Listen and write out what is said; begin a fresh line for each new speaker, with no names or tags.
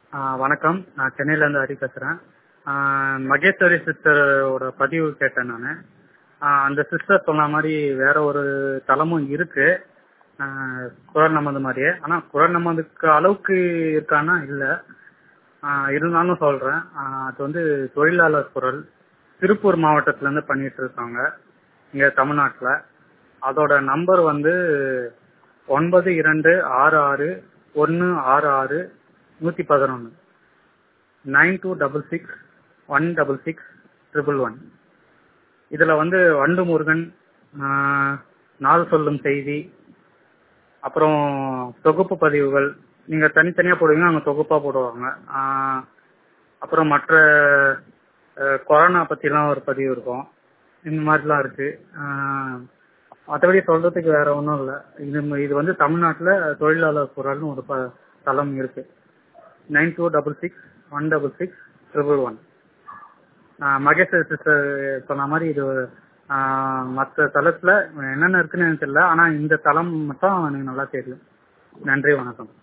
வணக்கம் நான் சென்னையிலேருந்து ஹரி பேசுகிறேன் மகேஸ்வரி சிஸ்டரோட பதிவு கேட்டேன் நான் அந்த சிஸ்டர் சொன்ன மாதிரி வேற ஒரு தளமும் இருக்கு குரல் நமது மாதிரியே ஆனால் குரல் நமதுக்கு அளவுக்கு இருக்கான்னா இல்லை இருந்தாலும் சொல்கிறேன் அது வந்து தொழிலாளர் குரல் திருப்பூர் மாவட்டத்துலேருந்து பண்ணிட்டு இருக்காங்க இங்கே தமிழ்நாட்டில் அதோட நம்பர் வந்து ஒன்பது இரண்டு ஆறு ஆறு ஒன்று ஆறு ஆறு நூற்றி பதினொன்று nine two double six one double six triple one இதில் வந்து வண்டு முருகன் நாள் சொல்லும் செய்தி அப்புறம் தொகுப்பு பதிவுகள் நீங்கள் தனித்தனியாக போடுவீங்க அவங்க தொகுப்பாக போடுவாங்க அப்புறம் மற்ற கொரோனா பற்றிலாம் ஒரு பதிவு இருக்கும் இந்த மாதிரிலாம் இருக்கு மற்றபடி சொல்றதுக்கு வேற ஒன்றும் இல்லை இது இது வந்து தமிழ்நாட்டில் தொழிலாளர் குரல்னு ஒரு ப தளம் இருக்கு nine two double six one double six triple one Maheshwar sister சொன்ன மாதிரி இது மற்ற தளத்தில் என்னென்ன இருக்குன்னு எனக்கு தெரியல ஆனால் இந்த தளம் மட்டும் எனக்கு நல்லா தெரியும் நன்றி வணக்கம்